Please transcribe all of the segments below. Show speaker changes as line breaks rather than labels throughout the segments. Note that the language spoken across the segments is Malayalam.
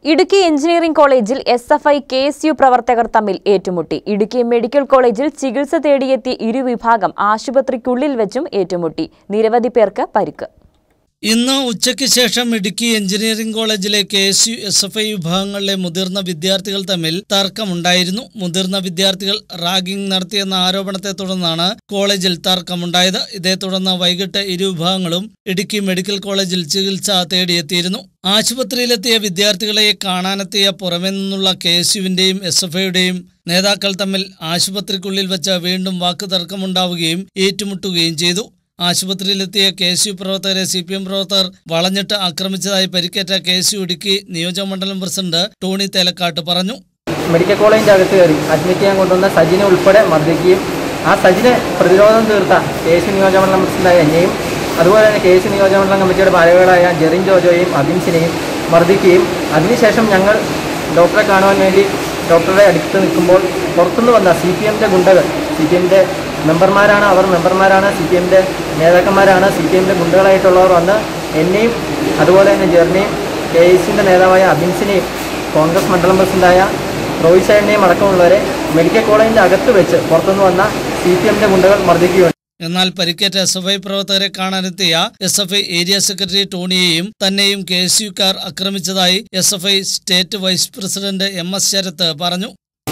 ഇടുക്കി എഞ്ചിനീയറിംഗ് കോളേജിൽ S F I K S U പ്രവർത്തകർ തമ്മിൽ ഏറ്റുമുട്ടി ഇടുക്കി മെഡിക്കൽ കോളേജിൽ ചികിത്സ തേടിയെത്തിയ ഇരുവിഭാഗം ആശുപത്രിക്കുള്ളിൽ വെച്ചും ഏറ്റുമുട്ടി നിരവധി പേർക്ക് പരിക്ക്
ഇന്ന് ഉച്ചയ്ക്ക് ശേഷം ഇടുക്കി എഞ്ചിനീയറിംഗ് കോളേജിലെ K S U S F I വിഭാഗങ്ങളിലെ മുതിർന്ന വിദ്യാർത്ഥികൾ തമ്മിൽ തർക്കമുണ്ടായിരുന്നു മുതിർന്ന വിദ്യാർത്ഥികൾ റാഗിംഗ് നടത്തിയെന്ന ആരോപണത്തെ തുടർന്നാണ് കോളേജിൽ തർക്കമുണ്ടായത് ഇതേ തുടർന്ന് വൈകിട്ട് ഇരു വിഭാഗങ്ങളും ഇടുക്കി മെഡിക്കൽ കോളേജിൽ ചികിത്സ തേടിയെത്തിയിരുന്നു ആശുപത്രിയിലെത്തിയ വിദ്യാർത്ഥികളെ കാണാനെത്തിയ പുറമെ നിന്നുള്ള കെ എസ് യുവിന്റെയും എസ് എഫ് ഐയുടെയും നേതാക്കൾ തമ്മിൽ ആശുപത്രിക്കുള്ളിൽ വെച്ച് വീണ്ടും വാക്കുതർക്കമുണ്ടാവുകയും ഏറ്റുമുട്ടുകയും ചെയ്തു ആശുപത്രിയിലെത്തിയ കെ എസ് യു പ്രവർത്തകരെ സി പി എം പ്രവർത്തകർ വളഞ്ഞിട്ട് ആക്രമിച്ചതായി പരിക്കേറ്റ കെ എസ് യു ഇടുക്കി നിയോജകമണ്ഡലം പ്രസിഡന്റ് ടോണി തേലക്കാട്ട് പറഞ്ഞു
മെഡിക്കൽ കോളേജിൻ്റെ അകത്ത് കയറി അഡ്മിറ്റ് ചെയ്യാൻ കൊണ്ടുവന്ന സജിനെ ഉൾപ്പെടെ മർദ്ദിക്കുകയും ആ സജിനെ പ്രതിരോധം തീർത്ത കെ എസ് നിയോജകമണ്ഡലം പ്രസിഡന്റായ എന്നെയും അതുപോലെ തന്നെ കെ എസ് നിയോജകമണ്ഡലം കമ്മിറ്റിയുടെ ഭാരവാഹികളായ ജെറിൻ ജോജോയും അബിൻസിനെയും മർദ്ദിക്കുകയും അതിനുശേഷം ഞങ്ങൾ ഡോക്ടറെ കാണുവാൻ വേണ്ടി ഡോക്ടറുടെ അടുത്ത് നിൽക്കുമ്പോൾ പുറത്തുനിന്ന് വന്ന സി പി എമ്മിൻ്റെ ഗുണ്ടകൾ സി പി എമ്മിൻ്റെ മെമ്പർമാരാണ് അവർ മെമ്പർമാരാണ് സി പി എമ്മിൻ്റെ നേതാക്കന്മാരാണ് സി പി എമ്മിൻ്റെ ഗുണ്ടകളായിട്ടുള്ളവർ വന്ന് എന്നെയും അതുപോലെ തന്നെ ജെറിനെയും കെ എസിൻ്റെ നേതാവായ അബിൻസിനെയും കോൺഗ്രസ് മണ്ഡലം പ്രസിഡന്റായ റോഹിത് സൈഡിനെയും അടക്കമുള്ളവരെ മെഡിക്കൽ കോളേജിൻ്റെ അകത്ത് വെച്ച് പുറത്തുനിന്ന് വന്ന സി പി എമ്മിൻ്റെ ഗുണ്ടകൾ മർദ്ദിക്കുകയുണ്ട്
എന്നാൽ പരിക്കേറ്റ എസ് എഫ് ഐ പ്രവർത്തകരെ കാണാനെത്തിയ S F I area secretary ടോണിയെയും തന്നെയും കെ എസ് യുക്കാർ ആക്രമിച്ചതായി S F I state vice president M S Sarath പറഞ്ഞു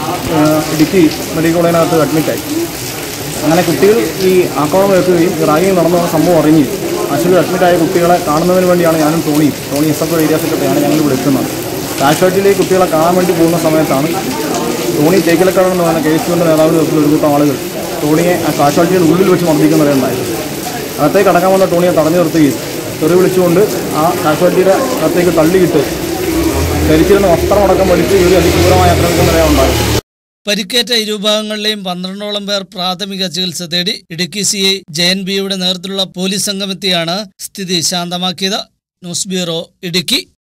ഏഹ് ഇടുക്കി മെഡിക്കൽ കോളേജിനകത്ത് അഡ്മിറ്റായി അങ്ങനെ കുട്ടികൾ ഈ ആക്രമണം ഏൽക്കുകയും ഈ റാഗിങ് നടന്നു വന്ന സംഭവം അറിഞ്ഞു ആശുപത്രി അഡ്മിറ്റായ കുട്ടികളെ കാണുന്നതിന് വേണ്ടിയാണ് ഞാനും ടോണിയും ടോണി എസ് എഫ് ഏരിയ സെക്രട്ടറിയാണ് ഞങ്ങൾ ഇവിടെ എത്തുന്നത് കാഷ്വാലിറ്റിയിലേക്ക് കുട്ടികളെ കാണാൻ വേണ്ടി പോകുന്ന സമയത്താണ് ടോണി തേക്കിലക്കട എന്ന് പറഞ്ഞ കെ എസ് യുവിൻ്റെ നേതാവിന് നേതൃത്വത്തിൽ ഒരു കൂട്ടം ആളുകൾ ടോണിയെ ആ കാഷ്വാലിറ്റിയുടെ ഉള്ളിൽ വെച്ച് മർദ്ദിക്കുന്നവരുണ്ടായത് അകത്തേക്ക് കടക്കാൻ വന്ന ടോണിയെ തടഞ്ഞു നിർത്തുകയും തെറി വിളിച്ചുകൊണ്ട് ആ കാഷ്വാലിറ്റിയുടെ അകത്തേക്ക് തള്ളിയിട്ട് ധരിച്ചിരുന്ന വസ്ത്രമടക്കം വലിച്ചു കയറി അതിക്രൂരമായി ആക്രമിക്കുന്നവരെ ഉണ്ടായത്
പരിക്കേറ്റ ഇരുവിഭാഗങ്ങളിലെയും പന്ത്രണ്ടോളം പേർ പ്രാഥമിക ചികിത്സ തേടി ഇടുക്കി സി ഐ ജയൻ ബിയുടെ നേതൃത്വത്തിലുള്ള പോലീസ് സംഘമെത്തിയാണ് സ്ഥിതി ശാന്തമാക്കിയത് ന്യൂസ് ബ്യൂറോ ഇടുക്കി